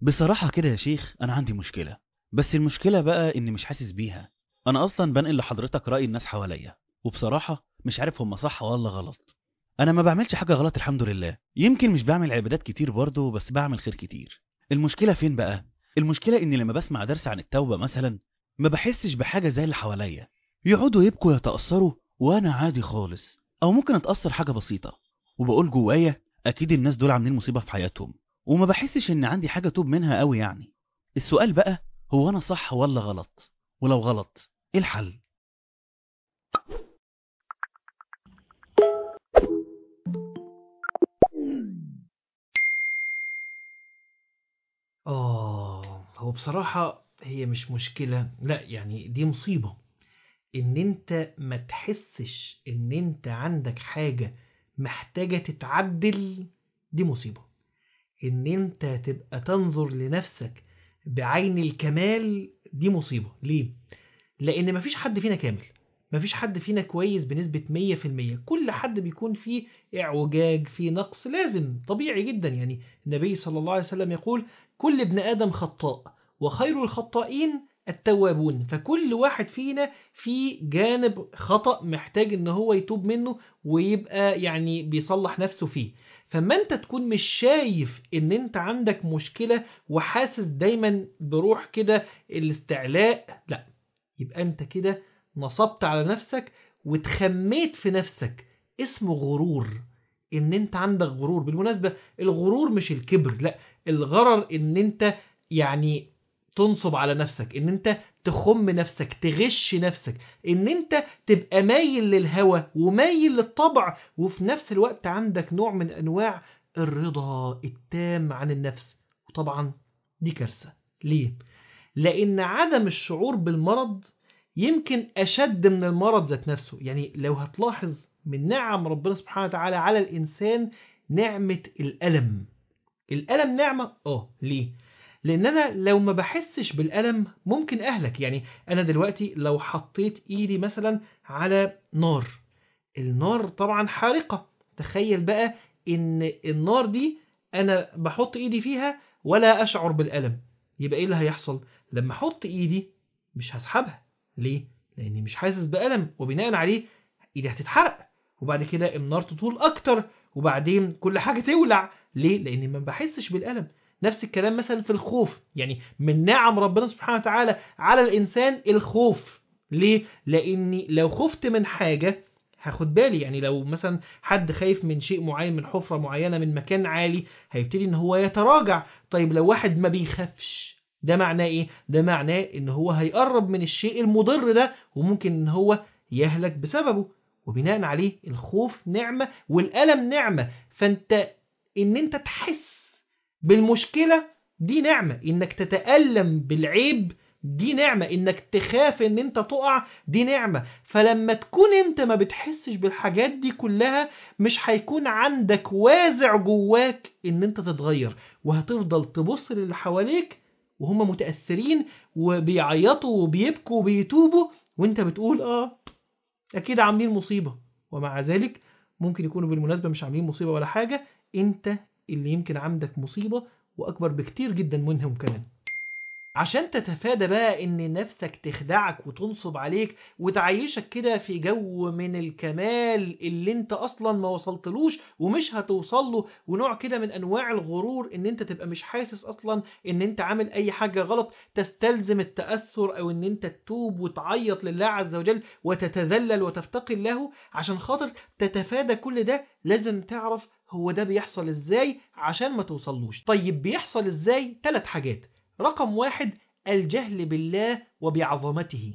بصراحة كده يا شيخ أنا عندي مشكلة بس المشكلة بقى إني مش حاسس بيها أنا أصلا بنقل لحضرتك رأي الناس حواليا وبصراحة مش عارف هم صح ولا غلط أنا ما بعملش حاجة غلط الحمد لله يمكن مش بعمل عبادات كتير برضه بس بعمل خير كتير المشكلة فين بقى؟ المشكلة إني لما بسمع درس عن التوبة مثلا ما بحسش بحاجة زي اللي حواليا يقعدوا يبكوا يتأثروا وأنا عادي خالص أو ممكن أتأثر حاجة بسيطة وبقول جوايا أكيد الناس دول عاملين مصيبة في حياتهم وما بحسش إن عندي حاجة توب منها قوي يعني السؤال بقى هو أنا صح ولا غلط ولو غلط إيه الحل؟ آه هو بصراحة هي مش مشكلة لا يعني دي مصيبة إن أنت ما تحسش إن أنت عندك حاجة محتاجة تتعدل دي مصيبة إن أنت تبقى تنظر لنفسك بعين الكمال دي مصيبة ليه؟ لأن مفيش حد فينا كامل مفيش حد فينا كويس بنسبة 100% كل حد بيكون فيه اعوجاج فيه نقص لازم طبيعي جدا يعني النبي صلى الله عليه وسلم يقول كل ابن آدم خطاء وخير الخطائين التوابون فكل واحد فينا في جانب خطأ محتاج ان هو يتوب منه ويبقى يعني بيصلح نفسه فيه فما انت تكون مش شايف ان انت عندك مشكلة وحاسس دايما بروح كده الاستعلاء لا يبقى انت كده نصبت على نفسك وتخميت في نفسك اسمه غرور ان انت عندك غرور بالمناسبة الغرور مش الكبر لا الغرر ان انت يعني تنصب على نفسك ان انت تخم نفسك تغش نفسك ان انت تبقى مايل للهوى ومايل للطبع وفي نفس الوقت عندك نوع من انواع الرضا التام عن النفس وطبعا دي كارثة ليه؟ لان عدم الشعور بالمرض يمكن اشد من المرض ذات نفسه يعني لو هتلاحظ من نعم ربنا سبحانه وتعالى على الانسان نعمة الألم الألم نعمة اه ليه لان انا لو ما بحسش بالالم ممكن اهلك يعني انا دلوقتي لو حطيت ايدي مثلا على نار النار طبعا حارقة تخيل بقى ان النار دي انا بحط ايدي فيها ولا اشعر بالالم يبقى ايه اللي هيحصل لما احط ايدي مش هسحبها ليه لاني مش حاسس بالم وبناء عليه ايدي هتتحرق وبعد كده النار تطول اكتر وبعدين كل حاجة تولع ليه لاني ما بحسش بالالم نفس الكلام مثلا في الخوف يعني من نعم ربنا سبحانه وتعالى على الإنسان الخوف ليه؟ لأني لو خفت من حاجة هاخد بالي يعني لو مثلا حد خايف من شيء معين من حفرة معينة من مكان عالي هيبتدي ان هو يتراجع طيب لو واحد ما بيخافش ده معناه ايه؟ ده معناه ان هو هيقرب من الشيء المضر ده وممكن ان هو يهلك بسببه وبناء عليه الخوف نعمة والألم نعمة فانت ان انت تحس بالمشكلة دي نعمة انك تتألم بالعيب دي نعمة انك تخاف ان انت تقع دي نعمة فلما تكون انت ما بتحسش بالحاجات دي كلها مش هيكون عندك وازع جواك ان انت تتغير وهتفضل تبص للي حواليك وهم متأثرين وبيعيطوا وبيبكوا وبيتوبوا وانت بتقول اه اكيد عاملين مصيبة ومع ذلك ممكن يكونوا بالمناسبة مش عاملين مصيبة ولا حاجة انت اللي يمكن عندك مصيبة وأكبر بكتير جدا منهم كمان عشان تتفادى بقى ان نفسك تخدعك وتنصب عليك وتعيشك كده في جو من الكمال اللي انت اصلا ما وصلتلوش ومش هتوصل له ونوع كده من انواع الغرور ان انت تبقى مش حاسس اصلا ان انت عامل اي حاجة غلط تستلزم التأثر او ان انت تتوب وتعيط لله عز وجل وتتذلل وتفتقر له عشان خاطر تتفادى كل ده لازم تعرف هو ده بيحصل ازاي عشان ما توصلوش طيب بيحصل ازاي ثلاث حاجات رقم واحد الجهل بالله وبعظمته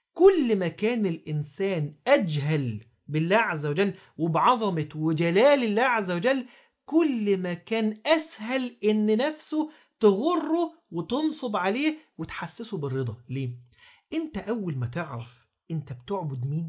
كل ما كان الإنسان أجهل بالله عز وجل وبعظمة وجلال الله عز وجل كل ما كان أسهل إن نفسه تغره وتنصب عليه وتحسسه بالرضا ليه؟ أنت أول ما تعرف أنت بتعبد مين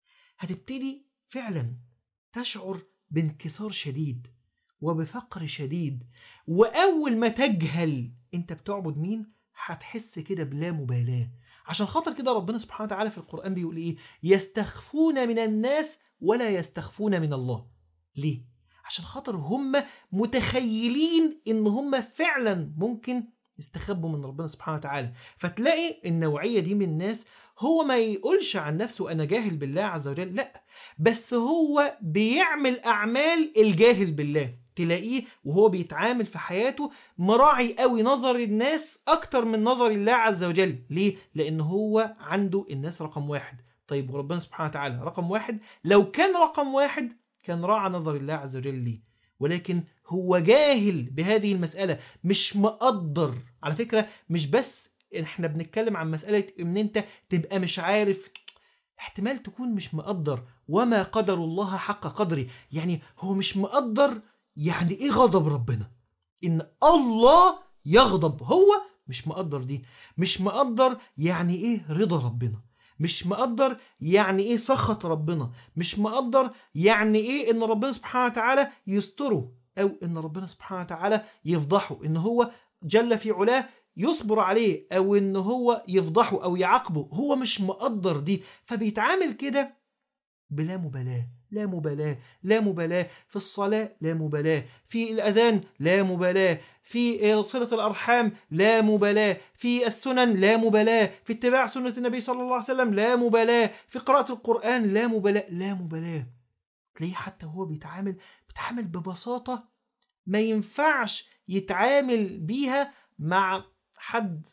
هتبتدي فعلا تشعر بانكسار شديد وبفقر شديد وأول ما تجهل أنت بتعبد مين هتحس كده بلا مبالاة عشان خاطر كده ربنا سبحانه وتعالى في القرآن بيقول إيه يستخفون من الناس ولا يستخفون من الله ليه؟ عشان خاطر هم متخيلين إن هم فعلا ممكن يستخبوا من ربنا سبحانه وتعالى فتلاقي النوعية دي من الناس هو ما يقولش عن نفسه أنا جاهل بالله عز وجل لا بس هو بيعمل أعمال الجاهل بالله تلاقيه وهو بيتعامل في حياته مراعي قوي نظر الناس أكتر من نظر الله عز وجل ليه؟ لأن هو عنده الناس رقم واحد طيب وربنا سبحانه وتعالى رقم واحد لو كان رقم واحد كان راعى نظر الله عز وجل ليه ولكن هو جاهل بهذه المسألة مش مقدر على فكرة مش بس احنا بنتكلم عن مسألة ان انت تبقى مش عارف احتمال تكون مش مقدر وما قدر الله حق قدره يعني هو مش مقدر يعني ايه غضب ربنا ان الله يغضب هو مش مقدر دي مش مقدر يعني ايه رضا ربنا مش مقدر يعني ايه سخط ربنا مش مقدر يعني ايه ان ربنا سبحانه وتعالى يستره او ان ربنا سبحانه وتعالى يفضحه ان هو جل في علاه يصبر عليه او ان هو يفضحه او يعاقبه هو مش مقدر دي فبيتعامل كده بلا مبالاة لا مبالاة لا مبالاة في الصلاة لا مبالاة في الأذان لا مبالاة في صلة الأرحام لا مبالاة في السنن لا مبالاة في اتباع سنة النبي صلى الله عليه وسلم لا مبالاة في قراءة القرآن لا مبالاة لا مبالاة تلاقيه حتى هو بيتعامل بيتعامل ببساطة ما ينفعش يتعامل بيها مع حد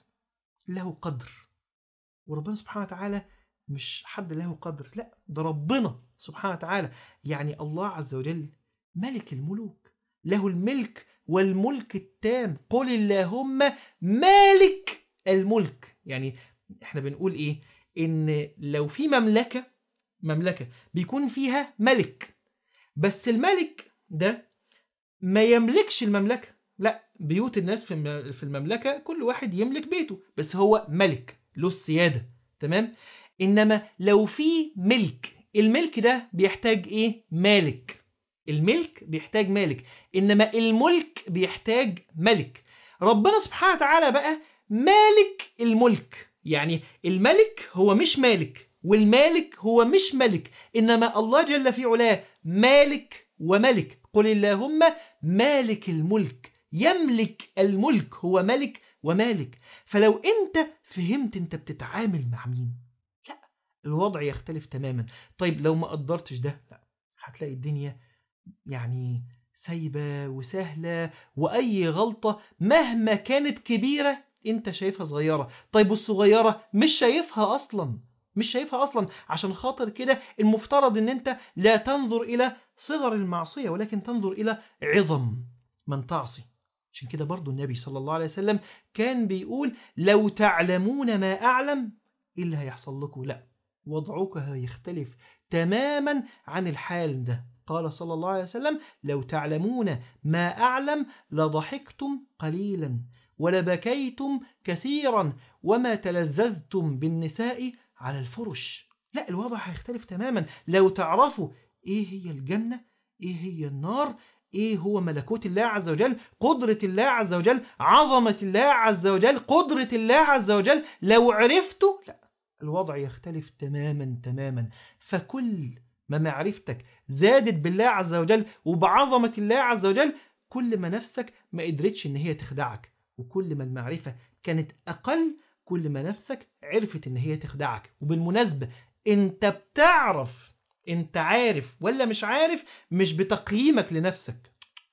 له قدر وربنا سبحانه وتعالى مش حد له قدر لا ده ربنا سبحانه وتعالى يعني الله عز وجل ملك الملوك له الملك والملك التام قل اللهم مالك الملك يعني احنا بنقول ايه ان لو في مملكة مملكة بيكون فيها ملك بس الملك ده ما يملكش المملكة لا بيوت الناس في المملكة كل واحد يملك بيته بس هو ملك له السيادة تمام إنما لو في ملك الملك ده بيحتاج إيه مالك الملك بيحتاج مالك إنما الملك بيحتاج ملك ربنا سبحانه وتعالى بقى مالك الملك يعني الملك هو مش مالك والمالك هو مش ملك إنما الله جل في علاه مالك وملك قل اللهم مالك الملك يملك الملك هو ملك ومالك فلو انت فهمت انت بتتعامل مع مين لا الوضع يختلف تماما طيب لو ما قدرتش ده لا هتلاقي الدنيا يعني سايبة وسهلة وأي غلطة مهما كانت كبيرة انت شايفها صغيرة طيب والصغيرة مش شايفها أصلا مش شايفها أصلا عشان خاطر كده المفترض ان انت لا تنظر إلى صغر المعصية ولكن تنظر إلى عظم من تعصي عشان كده برضو النبي صلى الله عليه وسلم كان بيقول لو تعلمون ما أعلم إيه اللي هيحصل لكم لا وضعك هيختلف تماما عن الحال ده قال صلى الله عليه وسلم لو تعلمون ما أعلم لضحكتم قليلا ولبكيتم كثيرا وما تلذذتم بالنساء على الفرش لا الوضع هيختلف تماما لو تعرفوا ايه هي الجنة ايه هي النار ايه هو ملكوت الله عز وجل قدرة الله عز وجل عظمة الله عز وجل قدرة الله عز وجل لو عرفته لا الوضع يختلف تماما تماما فكل ما معرفتك زادت بالله عز وجل وبعظمة الله عز وجل كل ما نفسك ما قدرتش ان هي تخدعك وكل ما المعرفة كانت اقل كل ما نفسك عرفت ان هي تخدعك وبالمناسبة انت بتعرف انت عارف ولا مش عارف مش بتقييمك لنفسك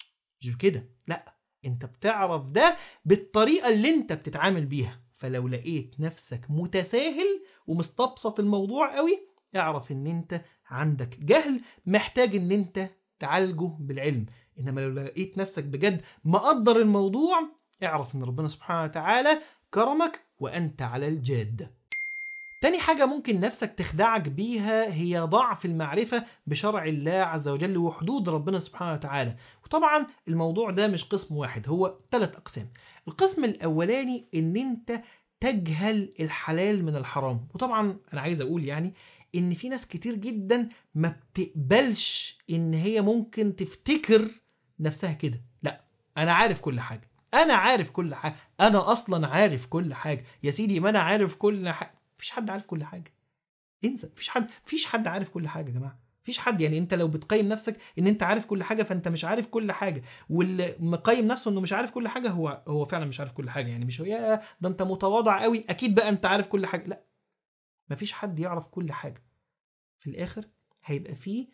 مش كده لا انت بتعرف ده بالطريقة اللي انت بتتعامل بيها فلو لقيت نفسك متساهل ومستبسط الموضوع قوي اعرف ان انت عندك جهل محتاج ان انت تعالجه بالعلم انما لو لقيت نفسك بجد مقدر الموضوع اعرف ان ربنا سبحانه وتعالى كرمك وانت على الجاده تاني حاجة ممكن نفسك تخدعك بيها هي ضعف المعرفة بشرع الله عز وجل وحدود ربنا سبحانه وتعالى وطبعا الموضوع ده مش قسم واحد هو ثلاث أقسام القسم الأولاني إن أنت تجهل الحلال من الحرام وطبعا أنا عايز أقول يعني إن في ناس كتير جدا ما بتقبلش إن هي ممكن تفتكر نفسها كده لا أنا عارف كل حاجة أنا عارف كل حاجة أنا أصلا عارف كل حاجة يا سيدي ما أنا عارف كل حاجة مفيش حد عارف كل حاجة انسى مفيش حد مفيش حد عارف كل حاجة يا جماعة مفيش حد يعني انت لو بتقيم نفسك ان انت عارف كل حاجه فانت مش عارف كل حاجه واللي مقيم نفسه انه مش عارف كل حاجه هو هو فعلا مش عارف كل حاجه يعني مش هو يا ده انت متواضع قوي اكيد بقى انت عارف كل حاجه لا مفيش حد يعرف كل حاجه في الاخر هيبقى فيه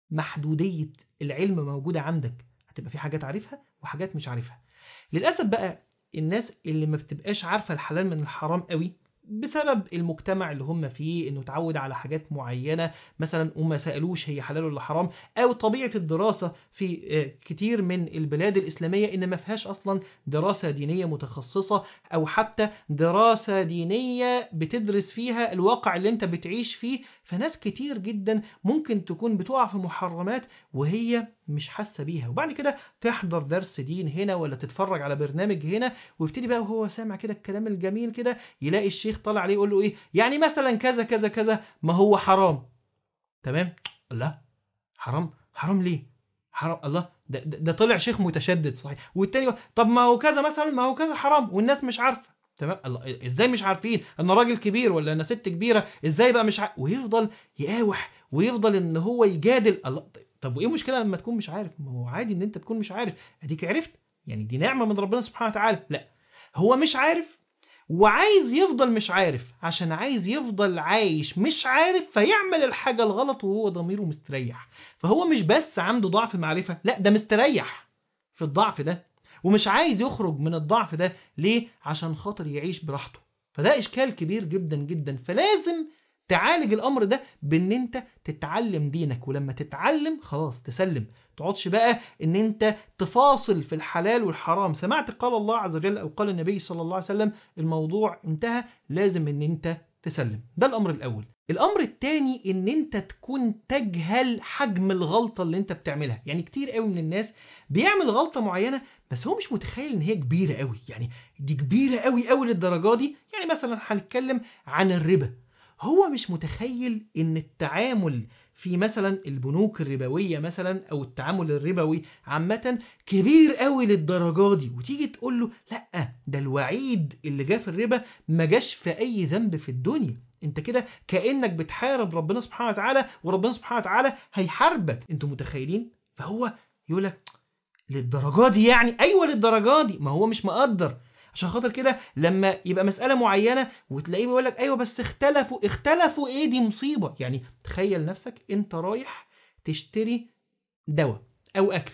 محدوديه العلم موجوده عندك هتبقى في حاجات عارفها وحاجات مش عارفها للاسف بقى الناس اللي ما بتبقاش عارفه الحلال من الحرام قوي بسبب المجتمع اللي هم فيه انه اتعود على حاجات معينه مثلا وما سالوش هي حلال ولا حرام او طبيعه الدراسه في آه، كتير من البلاد الاسلاميه ان ما فيهاش اصلا دراسه دينيه متخصصه او حتى دراسه دينيه بتدرس فيها الواقع اللي انت بتعيش فيه فناس كتير جدا ممكن تكون بتقع في محرمات وهي مش حاسه بيها وبعد كده تحضر درس دين هنا ولا تتفرج على برنامج هنا ويبتدي بقى وهو سامع كده الكلام الجميل كده يلاقي الشيخ طالع عليه يقول له ايه يعني مثلا كذا كذا كذا ما هو حرام تمام لا حرام حرام ليه حرام الله ده, ده, ده طلع شيخ متشدد صحيح والتاني يقول، طب ما هو كذا مثلا ما هو كذا حرام والناس مش عارفه تمام الله ازاي مش عارفين انا راجل كبير ولا انا ست كبيره ازاي بقى مش عارف ويفضل يقاوح ويفضل ان هو يجادل الله طب وايه المشكله لما تكون مش عارف ما هو عادي ان انت تكون مش عارف اديك عرفت يعني دي نعمه من ربنا سبحانه وتعالى لا هو مش عارف وعايز يفضل مش عارف عشان عايز يفضل عايش مش عارف فيعمل الحاجه الغلط وهو ضميره مستريح فهو مش بس عنده ضعف معرفه لا ده مستريح في الضعف ده ومش عايز يخرج من الضعف ده ليه عشان خاطر يعيش براحته فده اشكال كبير جدا جدا فلازم تعالج الامر ده بان انت تتعلم دينك ولما تتعلم خلاص تسلم تقعدش بقى ان انت تفاصل في الحلال والحرام سمعت قال الله عز وجل او قال النبي صلى الله عليه وسلم الموضوع انتهى لازم ان انت تسلم ده الامر الاول الامر الثاني ان انت تكون تجهل حجم الغلطه اللي انت بتعملها يعني كتير قوي من الناس بيعمل غلطه معينه بس هو مش متخيل ان هي كبيره قوي يعني دي كبيره قوي قوي للدرجه دي يعني مثلا هنتكلم عن الربا هو مش متخيل ان التعامل في مثلا البنوك الربويه مثلا او التعامل الربوي عامه كبير قوي للدرجه دي وتيجي تقول له لا ده الوعيد اللي جه في الربا ما جاش في اي ذنب في الدنيا انت كده كانك بتحارب ربنا سبحانه وتعالى وربنا سبحانه وتعالى هيحاربك انتوا متخيلين فهو يقول لك للدرجه دي يعني ايوه للدرجه دي ما هو مش مقدر عشان خاطر كده لما يبقى مسألة معينة وتلاقيه بيقول لك أيوه بس اختلفوا اختلفوا إيه دي مصيبة يعني تخيل نفسك أنت رايح تشتري دواء أو أكل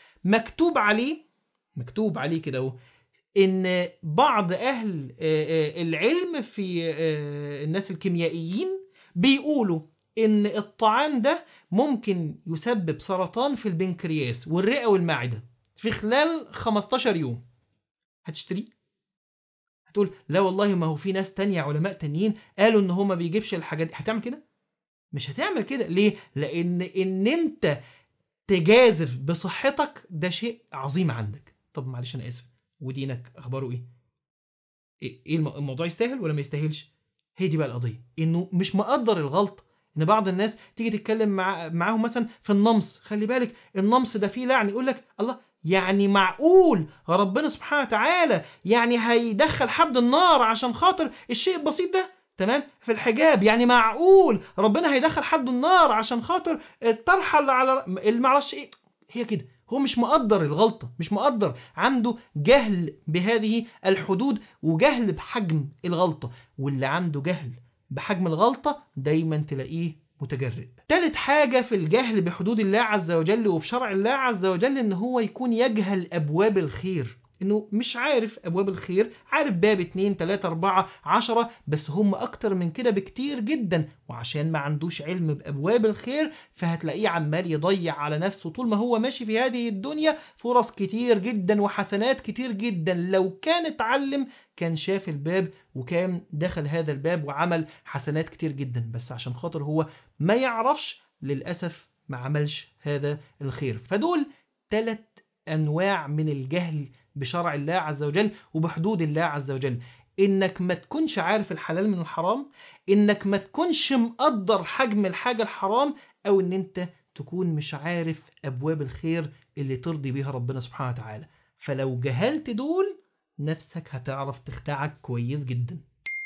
مكتوب عليه مكتوب عليه كده أهو إن بعض أهل آه، آه، العلم في آه، الناس الكيميائيين بيقولوا إن الطعام ده ممكن يسبب سرطان في البنكرياس والرئة والمعدة في خلال 15 يوم هتشتريه هتقول لا والله ما هو في ناس تانية علماء تانيين قالوا ان هو ما بيجيبش الحاجات دي هتعمل كده مش هتعمل كده ليه لان ان انت تجازف بصحتك ده شيء عظيم عندك طب معلش انا اسف ودينك اخباره ايه ايه إيه الم- الموضوع يستاهل ولا ما يستاهلش هي دي بقى القضيه انه مش مقدر الغلط ان بعض الناس تيجي تتكلم مع معاهم مثلا في النمص خلي بالك النمص ده فيه لعن يقول لك الله يعني معقول ربنا سبحانه وتعالى يعني هيدخل حد النار عشان خاطر الشيء البسيط ده تمام في الحجاب يعني معقول ربنا هيدخل حد النار عشان خاطر الطرحه اللي على اللي معرفش ايه هي كده هو مش مقدر الغلطة مش مقدر عنده جهل بهذه الحدود وجهل بحجم الغلطة واللي عنده جهل بحجم الغلطة دايما تلاقيه متجرئ تالت حاجة في الجهل بحدود الله عز وجل وبشرع الله عز وجل ان هو يكون يجهل ابواب الخير انه مش عارف ابواب الخير عارف باب اتنين تلاتة اربعة عشرة بس هم اكتر من كده بكتير جدا وعشان ما عندوش علم بابواب الخير فهتلاقيه عمال يضيع على نفسه طول ما هو ماشي في هذه الدنيا فرص كتير جدا وحسنات كتير جدا لو كان اتعلم كان شاف الباب وكان دخل هذا الباب وعمل حسنات كتير جدا بس عشان خاطر هو ما يعرفش للأسف ما عملش هذا الخير فدول ثلاث أنواع من الجهل بشرع الله عز وجل وبحدود الله عز وجل انك ما تكونش عارف الحلال من الحرام انك ما تكونش مقدر حجم الحاجة الحرام او ان انت تكون مش عارف ابواب الخير اللي ترضي بيها ربنا سبحانه وتعالى فلو جهلت دول نفسك هتعرف تخدعك كويس جدا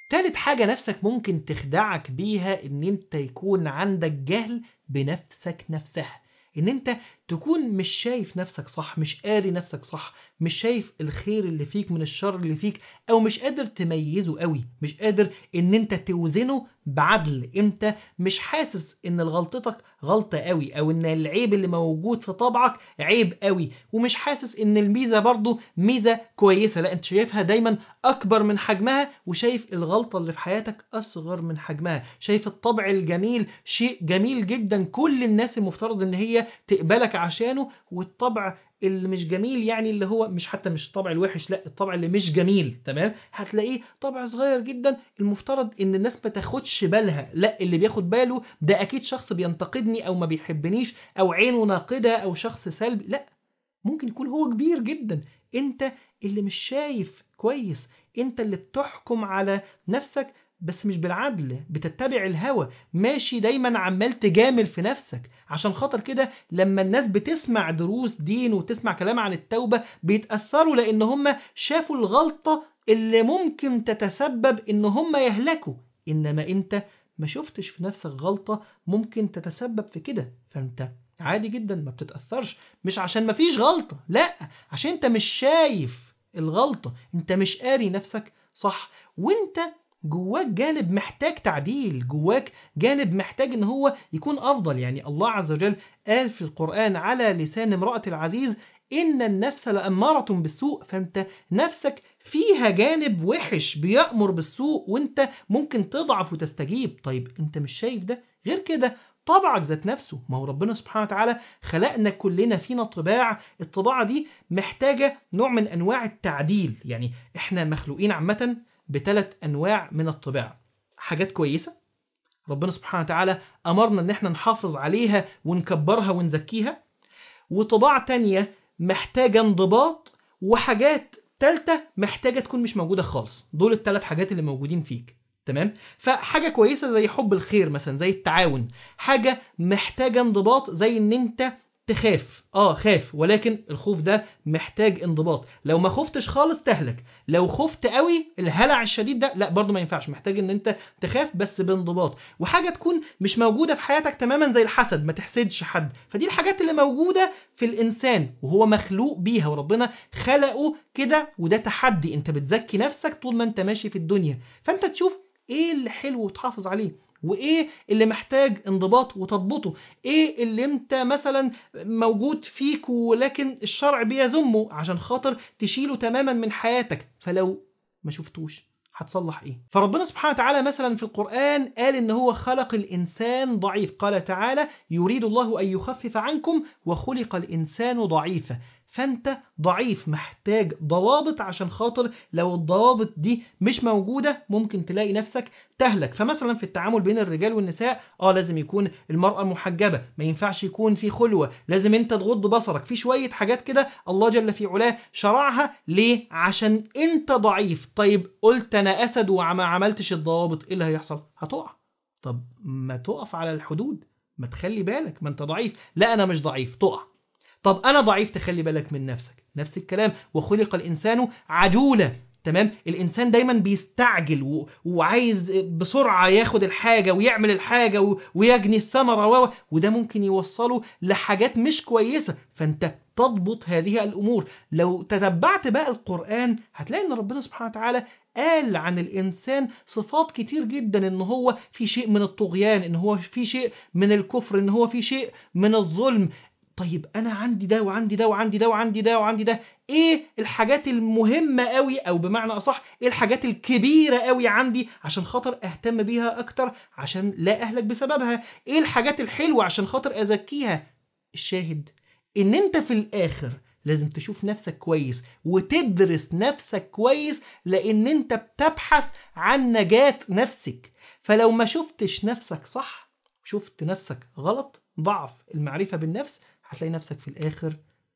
تالت حاجة نفسك ممكن تخدعك بيها ان انت يكون عندك جهل بنفسك نفسها ان انت تكون مش شايف نفسك صح مش قاري نفسك صح مش شايف الخير اللي فيك من الشر اللي فيك او مش قادر تميزه قوي مش قادر ان انت توزنه بعدل انت مش حاسس ان غلطتك غلطة قوي او ان العيب اللي موجود في طبعك عيب قوي ومش حاسس ان الميزة برضو ميزة كويسة لا انت شايفها دايما اكبر من حجمها وشايف الغلطة اللي في حياتك اصغر من حجمها شايف الطبع الجميل شيء جميل جدا كل الناس المفترض ان هي تقبلك عشانه والطبع اللي مش جميل يعني اللي هو مش حتى مش الطبع الوحش لا الطبع اللي مش جميل تمام هتلاقيه طبع صغير جدا المفترض ان الناس ما تاخدش بالها لا اللي بياخد باله ده اكيد شخص بينتقدني او ما بيحبنيش او عينه ناقده او شخص سلبي لا ممكن يكون هو كبير جدا انت اللي مش شايف كويس انت اللي بتحكم على نفسك بس مش بالعدل بتتبع الهوى ماشي دايما عمال تجامل في نفسك عشان خاطر كده لما الناس بتسمع دروس دين وتسمع كلام عن التوبة بيتأثروا لأن هم شافوا الغلطة اللي ممكن تتسبب إن هم يهلكوا إنما أنت ما شفتش في نفسك غلطة ممكن تتسبب في كده فأنت عادي جدا ما بتتأثرش مش عشان ما فيش غلطة لا عشان انت مش شايف الغلطة انت مش قاري نفسك صح وانت جواك جانب محتاج تعديل جواك جانب محتاج ان هو يكون افضل يعني الله عز وجل قال في القرآن على لسان امرأة العزيز ان النفس لأمارة بالسوء فانت نفسك فيها جانب وحش بيأمر بالسوء وانت ممكن تضعف وتستجيب طيب انت مش شايف ده غير كده طبعك ذات نفسه ما هو ربنا سبحانه وتعالى خلقنا كلنا فينا طباع الطباعة دي محتاجة نوع من أنواع التعديل يعني إحنا مخلوقين عامة بثلاث أنواع من الطباع حاجات كويسة ربنا سبحانه وتعالى أمرنا إن إحنا نحافظ عليها ونكبرها ونزكيها وطباع تانية محتاجة انضباط وحاجات تالتة محتاجة تكون مش موجودة خالص دول الثلاث حاجات اللي موجودين فيك تمام فحاجة كويسة زي حب الخير مثلا زي التعاون حاجة محتاجة انضباط زي ان انت تخاف اه خاف ولكن الخوف ده محتاج انضباط لو ما خفتش خالص تهلك لو خفت قوي الهلع الشديد ده لا برضه ما ينفعش محتاج ان انت تخاف بس بانضباط وحاجه تكون مش موجوده في حياتك تماما زي الحسد ما تحسدش حد فدي الحاجات اللي موجوده في الانسان وهو مخلوق بيها وربنا خلقه كده وده تحدي انت بتزكي نفسك طول ما انت ماشي في الدنيا فانت تشوف ايه اللي حلو وتحافظ عليه وايه اللي محتاج انضباط وتضبطه ايه اللي انت مثلا موجود فيك ولكن الشرع بيذمه عشان خاطر تشيله تماما من حياتك فلو ما شفتوش هتصلح ايه فربنا سبحانه وتعالى مثلا في القرآن قال ان هو خلق الانسان ضعيف قال تعالى يريد الله ان يخفف عنكم وخلق الانسان ضعيفا فانت ضعيف محتاج ضوابط عشان خاطر لو الضوابط دي مش موجودة ممكن تلاقي نفسك تهلك فمثلا في التعامل بين الرجال والنساء اه لازم يكون المرأة محجبة ما ينفعش يكون في خلوة لازم انت تغض بصرك في شوية حاجات كده الله جل في علاه شرعها ليه عشان انت ضعيف طيب قلت انا اسد وما عملتش الضوابط ايه اللي هيحصل هتقع طب ما تقف على الحدود ما تخلي بالك ما انت ضعيف لا انا مش ضعيف تقع طب انا ضعيف تخلي بالك من نفسك نفس الكلام وخلق الانسان عجولا تمام الانسان دايما بيستعجل و... وعايز بسرعه ياخد الحاجه ويعمل الحاجه و... ويجني الثمره و... وده ممكن يوصله لحاجات مش كويسه فانت تضبط هذه الامور لو تتبعت بقى القران هتلاقي ان ربنا سبحانه وتعالى قال عن الانسان صفات كتير جدا ان هو في شيء من الطغيان ان هو في شيء من الكفر ان هو في شيء من الظلم طيب انا عندي ده وعندي ده وعندي ده وعندي ده وعندي ده ايه الحاجات المهمة قوي او بمعنى اصح ايه الحاجات الكبيرة قوي عندي عشان خاطر اهتم بيها اكتر عشان لا اهلك بسببها ايه الحاجات الحلوة عشان خاطر ازكيها الشاهد ان انت في الاخر لازم تشوف نفسك كويس وتدرس نفسك كويس لان انت بتبحث عن نجاة نفسك فلو ما شفتش نفسك صح شفت نفسك غلط ضعف المعرفة بالنفس هتلاقي نفسك في الآخر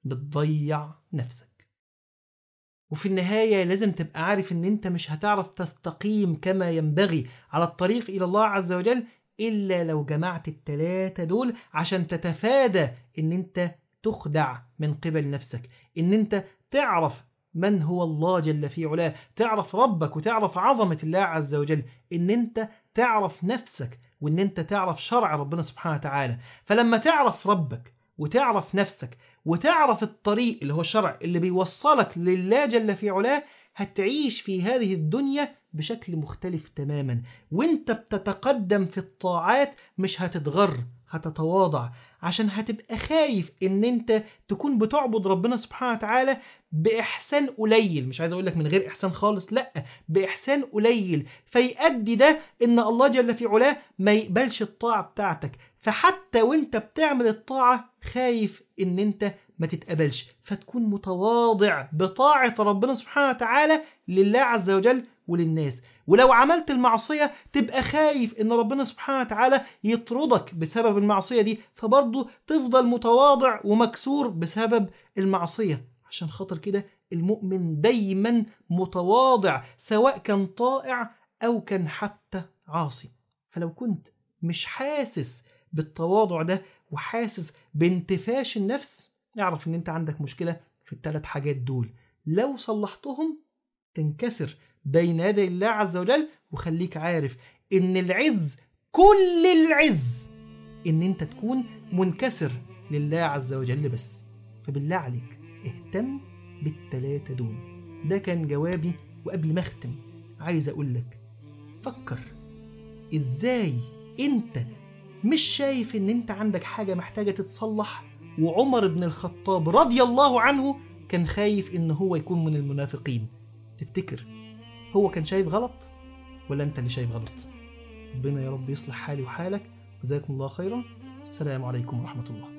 بتضيع نفسك وفي النهاية لازم تبقى عارف ان انت مش هتعرف تستقيم كما ينبغي على الطريق الى الله عز وجل الا لو جمعت التلاتة دول عشان تتفادى ان انت تخدع من قبل نفسك ان انت تعرف من هو الله جل في علاه تعرف ربك وتعرف عظمة الله عز وجل ان انت تعرف نفسك وان انت تعرف شرع ربنا سبحانه وتعالى فلما تعرف ربك وتعرف نفسك وتعرف الطريق اللي هو الشرع اللي بيوصلك لله جل في علاه هتعيش في هذه الدنيا بشكل مختلف تماما وانت بتتقدم في الطاعات مش هتتغر هتتواضع عشان هتبقى خايف ان انت تكون بتعبد ربنا سبحانه وتعالى بإحسان قليل مش عايز اقول لك من غير إحسان خالص لا بإحسان قليل فيؤدي ده ان الله جل في علاه ما يقبلش الطاعة بتاعتك فحتى وانت بتعمل الطاعة خايف ان انت ما تتقبلش فتكون متواضع بطاعة ربنا سبحانه وتعالى لله عز وجل وللناس ولو عملت المعصية تبقى خايف ان ربنا سبحانه وتعالى يطردك بسبب المعصية دي فبرضه تفضل متواضع ومكسور بسبب المعصية عشان خاطر كده المؤمن دايما متواضع سواء كان طائع أو كان حتى عاصي فلو كنت مش حاسس بالتواضع ده وحاسس بانتفاش النفس اعرف ان انت عندك مشكلة في الثلاث حاجات دول لو صلحتهم تنكسر بين يدي الله عز وجل وخليك عارف ان العز كل العز ان انت تكون منكسر لله عز وجل بس فبالله عليك اهتم بالتلاتة دول ده كان جوابي وقبل ما اختم عايز اقول لك فكر ازاي انت مش شايف ان انت عندك حاجة محتاجة تتصلح وعمر بن الخطاب رضي الله عنه كان خايف ان هو يكون من المنافقين تفتكر هو كان شايف غلط ولا انت اللي شايف غلط ربنا يا رب يصلح حالي وحالك جزاكم الله خيرا السلام عليكم ورحمة الله